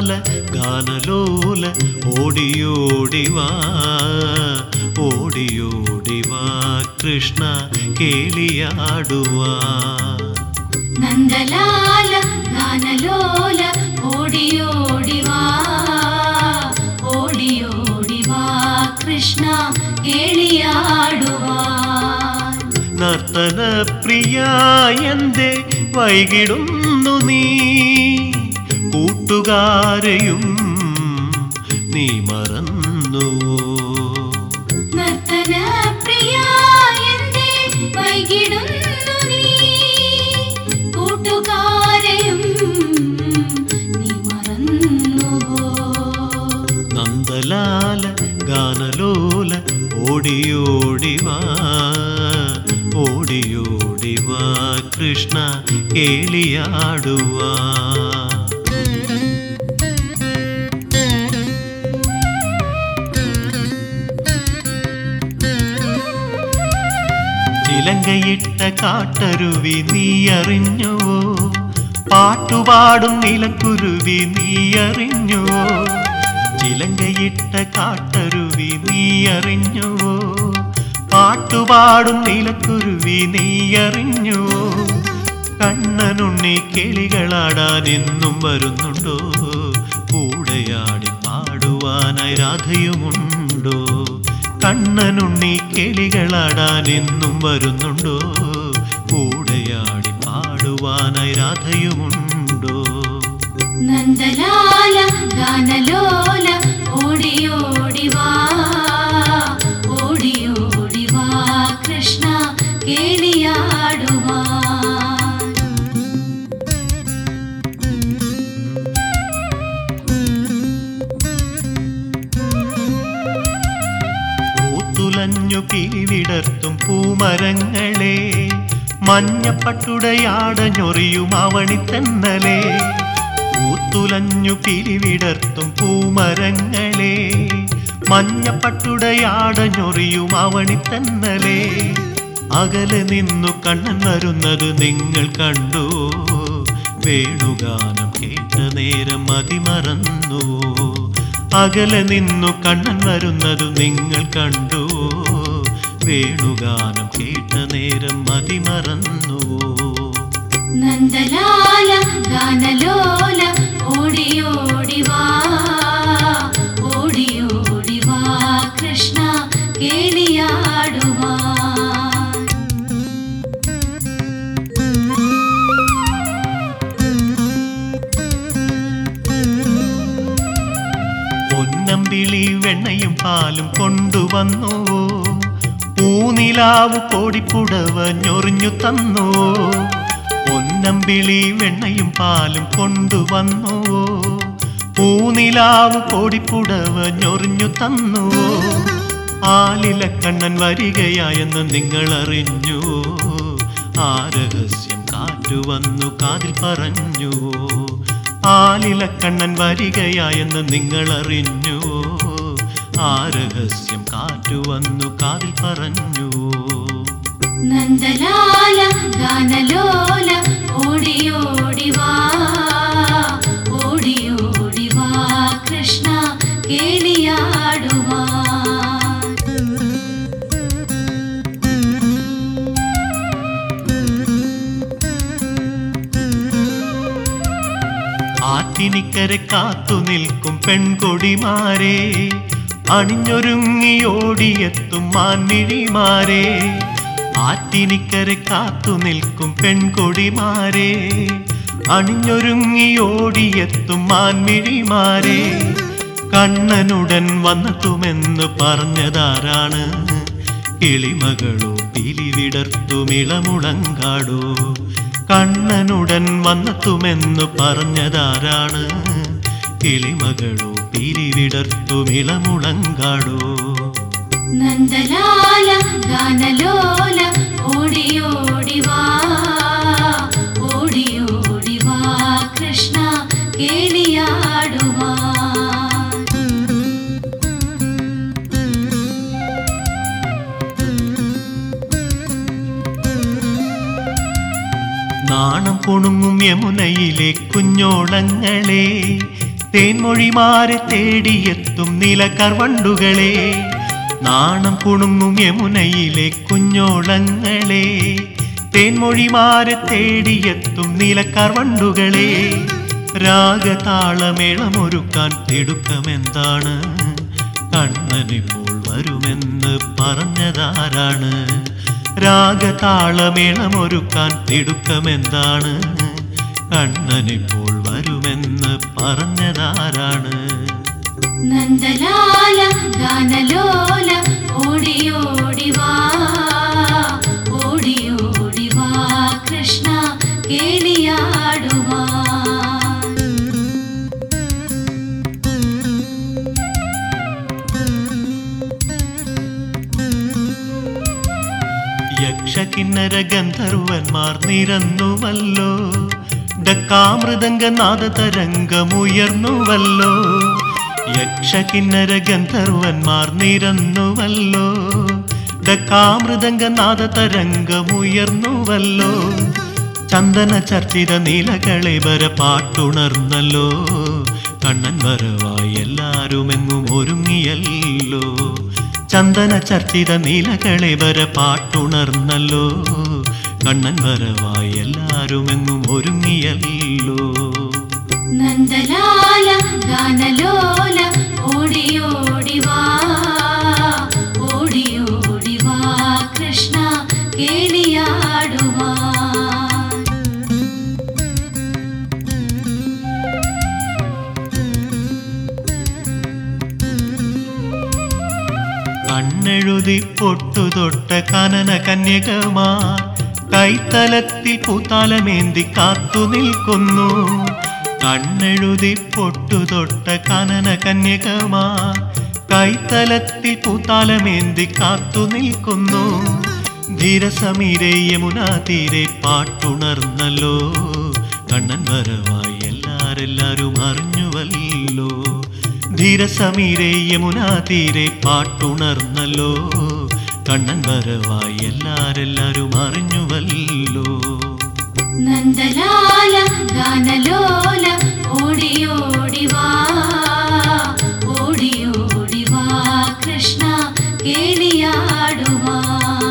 ഗാനലോല ഓടിയോടിവാ ഓടിയോടിവാ കൃഷ്ണ കേളിയാടുവാ നന്ദലാല ഗാനലോല ഓടിയോടിവാ ഓടിയോടിവാ കൃഷ്ണ കേളിയാടുവാ നർത്തന പ്രിയ എന്തേ വൈകിടുന്നു നീ കൂട്ടുകാരെയും നീ മറന്നുവോ നർത്തന പ്രിയ എന്തേ വൈകിടുന്നു നീ കൂട്ടുകാരെയും നീ മറന്നുവോ നന്ദലാല ഗാനലോല ഓടിയോടിവാ ഓടിയോടിവാ കൃഷ്ണ കേളിയാടുവാ ചിലങ്കയിട്ട കാട്ടരുവി നീ അറിഞ്ഞുവോ പാട്ടുപാടും നിലക്കുരുവി നീ അറിഞ്ഞുവോ ചിലങ്കയിട്ട കാട്ടരുവി നീ അറിഞ്ഞുവോ പാട്ടുപാടും നിലക്കുരുവി നീ അറിഞ്ഞുവോ കണ്ണനുണ്ണി കിളികളാടാൻ എന്നും വരുന്നുണ്ടോ കൂടെയാടി പാടുവാനായി രാധയുമുണ്ടോ കണ്ണനുണ്ണി കിളികളാടാൻ എന്നും വരുന്നുണ്ടോ കൂടെയാടി പാടുവാനായി രാധയുമുണ്ടോ നന്ദലാല ഗാനലോല ഓടിയോടിവാ ഓടിയോടിവാ കൃഷ്ണ കേളിയാടുവാ പൂത്തുലഞ്ഞു പിരിവിടർത്തും പൂമരങ്ങളെ മഞ്ഞപ്പട്ടുടയാടഞ്ഞൊറിയും അവണിത്തന്നലെ പൂത്തുലഞ്ഞു പിരിവിടർത്തും പൂമരങ്ങളെ മഞ്ഞപ്പട്ടുടയാടഞ്ഞൊറിയും അവണിത്തന്നലെ അകലെ നിന്നു കണ്ണൻ വരുന്നത് നിങ്ങൾ കണ്ടു വേണുഗാനം കേട്ട നേരം മതിമറന്നു അകലെ നിന്നു കണ്ണൻ വരുന്നതു നിങ്ങൾ കണ്ടു വേണുഗാനം കേട്ട നേരം മതിമറന്നു നന്ദലാല ഗാനലോല ഓടിയോടിവാ ഓടിയോടിവാ കൃഷ്ണ കേളിയാടുവാ പൊന്നമ്പിളി വെണ്ണയും പാലും കൊണ്ടുവന്നുവോ പൂനിലാവ് കോടിപ്പുടവ ഞൊറിഞ്ഞു തന്നുവോ പൊന്നമ്പിളി വെണ്ണയും പാലും കൊണ്ടുവന്നുവോ പൂനിലാവ് കോടിപ്പുടവ ഞൊറിഞ്ഞു തന്നുവോ ആലിലക്കണ്ണൻ വരികയായെന്ന് നിങ്ങൾ അറിഞ്ഞുവോ ആ രഹസ്യം കാറ്റുവന്നു കാതിൽ പറഞ്ഞുവോ ആലിലക്കണ്ണൻ വരികയായെന്ന് നിങ്ങൾ അറിഞ്ഞുവോ ആ രഹസ്യം കാറ്റുവന്നു കാതിൽ പറഞ്ഞുവോ നന്ദലാല ഗാനലോല ഓടിയോടിവാ ഓടിയോടിവാ കൃഷ്ണ കേളിയാടുവാ ആറ്റിനിക്കരെ കാത്തു നിൽക്കും പെൺകൊടിമാരെ അണിഞ്ഞൊരുങ്ങിയോടിയെത്തും മാൻമിഴിമാരെ ആറ്റിനിക്കരെ കാത്തു നിൽക്കും പെൺകൊടിമാരെ അണിഞ്ഞൊരുങ്ങിയോടിയെത്തും മാൻമിഴിമാരെ കണ്ണനുടൻ വന്നെത്തുമെന്ന് പറഞ്ഞതാരാണ് കിളിമകളോ പിലിവിടർത്തുമിളമുളങ്കാടോ കണ്ണനുടൻ വന്നെത്തുമെന്ന് പറഞ്ഞതാരാണ് കിളിമകളോ പിരിവിടർത്തുമിളമുളങ്കാടോ നന്ദലാല ഗാനലോല ഓടിയോടിവാ ഓടിയോടിവാ കൃഷ്ണ കേളിയാടുവാ നാണം പൊണുങ്ങും യമുനയിലെ കുഞ്ഞോളങ്ങളെ തേൻമൊഴിമാരെ തേടിയെത്തും നീലക്കർവണ്ടുകളെ നാണം കുണുങ്ങും യമുനയിലെ കുഞ്ഞോളങ്ങളെ തേൻമൊഴിമാരെ തേടിയെത്തും നീലക്കർവണ്ടുകളെ രാഗതാളമേളമൊരുക്കാൻ തിടുക്കമെന്താണ് കണ്ണനിപ്പോൾ വരുമെന്ന് പറഞ്ഞതാരാണ് രാഗതാളമേളമൊരുക്കാൻ തിടുക്കമെന്താണ് കണ്ണനിപ്പോൾ വരുമെന്ന് പറഞ്ഞതാരാണ് നന്ദലാല ഗാനലോല ഓടിയോടി വാ ഓടിയോടി വാ കൃഷ്ണ കേളിയാടുവാ യക്ഷകിന്നര ഗന്ധർവന്മാർ നിരന്നുവല്ലോ ഡക്കാമൃദംഗനാദ തരംഗമുയർന്നുവല്ലോ യക്ഷകിന്നര ഗന്ധർവന്മാർ നിരന്നുവല്ലോ ഡക്കാമൃദംഗനാദ തരംഗമുയർന്നുവല്ലോ ചന്ദന ചർച്ചിത നീലകളെ പാട്ടുണർന്നല്ലോ കണ്ണൻ വരവായി എല്ലാരുമെങ്ങും ഒരുങ്ങിയല്ലോ ചന്ദന ചർച്ചിത നീലകളെ പാട്ടുണർന്നല്ലോ കണ്ണൻ വരവായി എല്ലാരുമെങ്ങും ഒരുങ്ങിയല്ലോ നന്ദലാല ഗാനലോല ഓടിയോടി വാ ഓടിയോടി വാ കൃഷ്ണ കേളിയാടുവാ കണ്ണെഴുതി പൊട്ടുതൊട്ട കനന കന്യകമാർ കൈത്തലത്തിൽ പൂത്താലമേന്തി കാത്തു നിൽക്കുന്നു കണ്ണെഴുതി പൊട്ടുതൊട്ട കനന കന്യകമാർ കൈത്തലത്തിൽ പൂത്താലമേന്തി കാത്തു നിൽക്കുന്നു ധീരസമീരെ യമുനാ തീരെ പാട്ടുണർന്നല്ലോ കണ്ണൻ വരവായി എല്ലാരെല്ലാരും അറിഞ്ഞുവല്ലോ ധീരസമീരെ യമുനാ തീരെ പാട്ടുണർന്നല്ലോ കണ്ണൻ വരവായി എല്ലാരെല്ലാരും അറിഞ്ഞുവല്ലോ നന്ദലാല ഗാനലോല ഓടിയോടി വാ ഓടിയോടി വാ കൃഷ്ണ കേളിയാടുവാ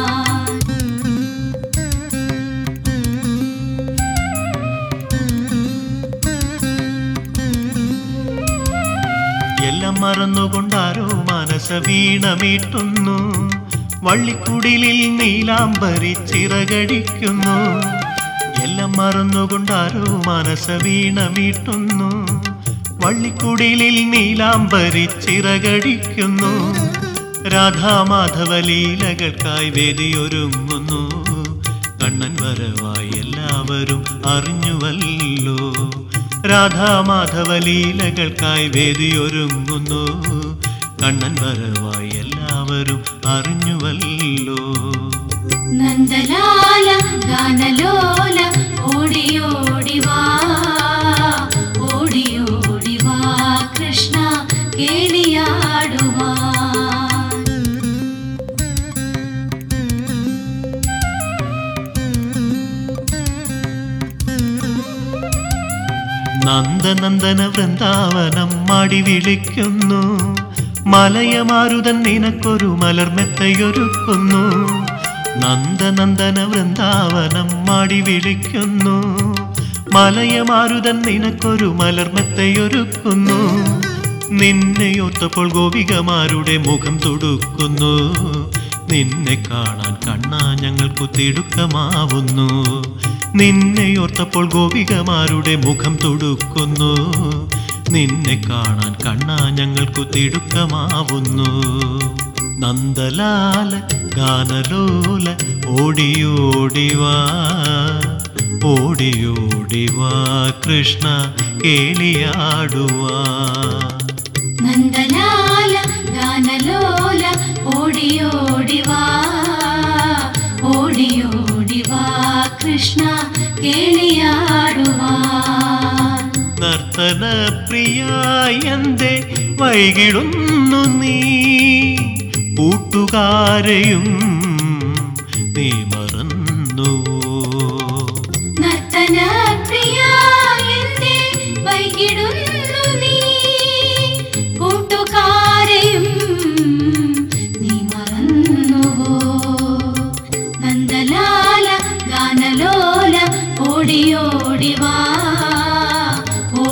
എല്ലാം മറന്നുകൊണ്ടാരോ മനസ വീണമീട്ടുന്നു വള്ളിക്കുടിലിൽ നീലാംബരി ചിറകടിക്കുന്നു എല്ലാം മറന്നുകൊണ്ടാരോ മനസ വീണമീട്ടുന്നു വള്ളിക്കുടിലിൽ നീലാംബരി ചിറകടിക്കുന്നു രാധാമാധവ ലീലകൾക്കായി വേദിയൊരുങ്ങുന്നു കണ്ണൻ വരവായി എല്ലാവരും അറിഞ്ഞുവല്ലോ രാധാമാധവ ലീലകൾക്കായി വേദിയൊരുങ്ങുന്നു കണ്ണൻ വരവായി എല്ലാവരും അറിഞ്ഞുവല്ലോ നന്ദലാല ഗാനലോല ഓടിയോടി വാ ഓടിയോടി വാ കൃഷ്ണ കേളിയാടുവാ നന്ദനന്ദന വൃന്ദാവനം മാടി വിളിക്കുന്നു മലയമാരുതൻ നിനക്കൊരു മലർമെത്തയൊരുക്കുന്നു നന്ദനന്ദന വൃന്ദാവനം മാടി വിളിക്കുന്നു മലയമാരുതൻ നിനക്കൊരു മലർമെത്തയൊരുക്കുന്നു നിന്നെയൊത്തപ്പോൾ ഗോപികമാരുടെ മുഖം തുടുക്കുന്നു നിന്നെ കാണാൻ കണ്ണാ ഞങ്ങൾക്കു തിടുക്കമാവുന്നു നിന്നെയോർത്തപ്പോൾ ഗോപികമാരുടെ മുഖം തുടുക്കുന്നു നിന്നെ കാണാൻ കണ്ണാ ഞങ്ങൾക്കു തിടുക്കമാവുന്നു നന്ദലാല ഗാനലോല ഓടിയോടിവാ ഓടിയോടിവാ കൃഷ്ണ കേളിയാടുവാ നന്ദലാല ഗാനലോല ഓടിയോടി വാ ഓടിയോടി വാ കൃഷ്ണ കേളിയാടുവാ നർത്തന പ്രിയായന്തേ വൈകിടുന്നു നീ കൂട്ടുകാരെയും നീ മറന്നുവോ നർത്തന പ്രിയ എന്തേ വൈകിടുന്നു നീ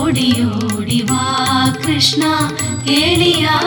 ഓടിയോടിവാ കൃഷ്ണ കേളിയാ